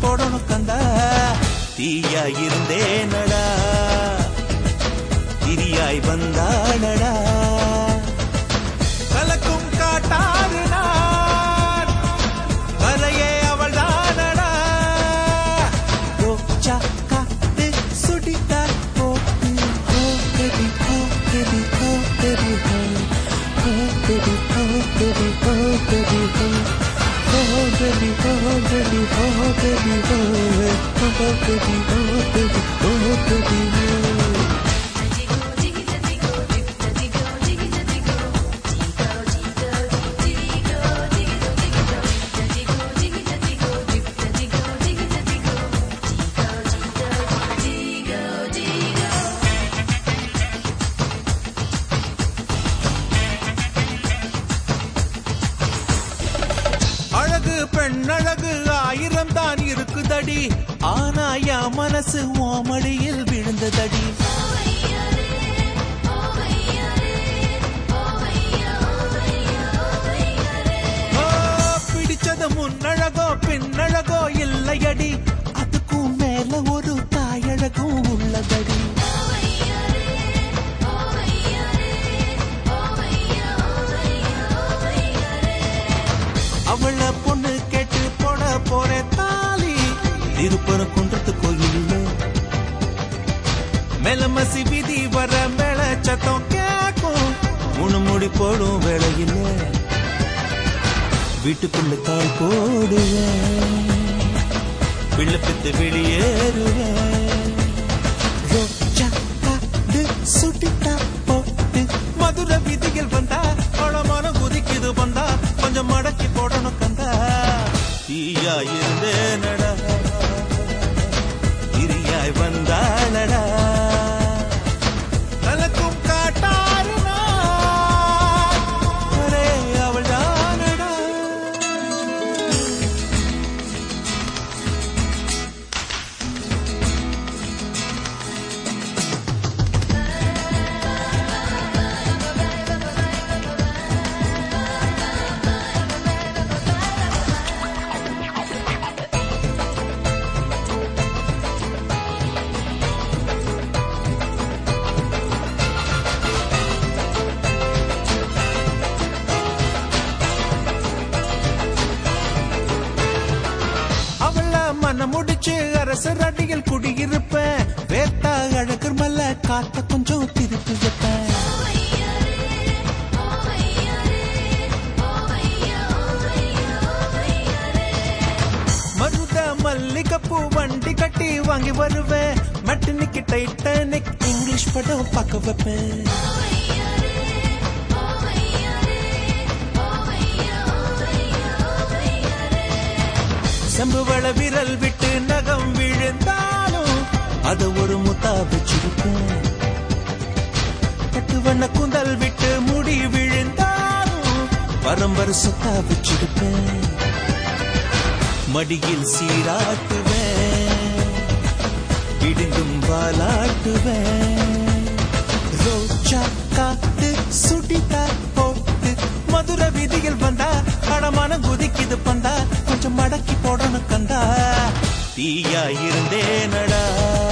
போடணும் கந்தா தீயா இருந்தேனடா திரியாய் வந்தாடடா கலக்கும் காட்டாறு நான் கரையே அவள் தானடா ரோஜா காத்து சுடித்தார் போட்டு oh baby oh baby oh baby oh oh baby oh baby oh baby oh Oh baby, oh baby, oh baby, oh oh baby, oh baby, oh baby, oh. அழகு பெண்ணழகு ஆயிரம் தான் இருக்குதடி ஆனா என் மனசு ஓமடியில் விழுந்ததடி ஓ, பிடிச்சது முன்னழகோ பின்னழகோ இல்லையடி அதுக்கும் மேல ஒரு தாயழகும் உள்ளதடி அவள பொண்ணு கேட்டு போட போறேன் தாலி திருப்பரம் குன்றத்து கோயில் மெலமசி விதி வர மேல சத்தம் கேக்கும் முணு முடி போடும் வேளையில் வீட்டுக்குள்ள கால் போடுவேன் விண்ணப்பித்து வெளியேறுவேன் ரோஜா காடு சுட்டிட்டா போட்டு மதுர விதிகள் வந்தா பழமான குதிக்குது வந்தா கொஞ்சம் மடக்கி போடணும் கந்தா தீயா இருந்தேனடா திரியாய் வந்தாளடா கலக்கும் காட்டாறு நான். அரே அவள் தானடா அவள மன முடிச்சு அரசர் அடியில் குடியிருப்பேன் வேத்தா அழகர் மல்ல காத்த கொஞ்சம் திருப்பி வைப்பேன் மருத மல்லிகைப்பூ வண்டி கட்டி வாங்கி வருவேன் மட்டனிக்கு டைட்டானிக் இங்கிலீஷ் படம் பார்க்க வைப்பேன் செம்புவள விரல் விட்டு நகம் விழுந்தாலும் அத ஒரு முத்தா வச்சிருப்பேன் பட்டு வண்ண குந்தல் விட்டு முடி விழுந்தாலும் பரம்பர சொத்தா வச்சிருப்பேன் மடியில் சீராட்டுவேன் விடுங்கும் வாலாட்டுவேன் ரோஜா காத்து சுடித்தா போட்டு மதுர விதியில் வந்தா படமான குதிக்குது பந்தா கொஞ்சம் மடக்கி போடணும் கந்தா தீயா இருந்தேனடா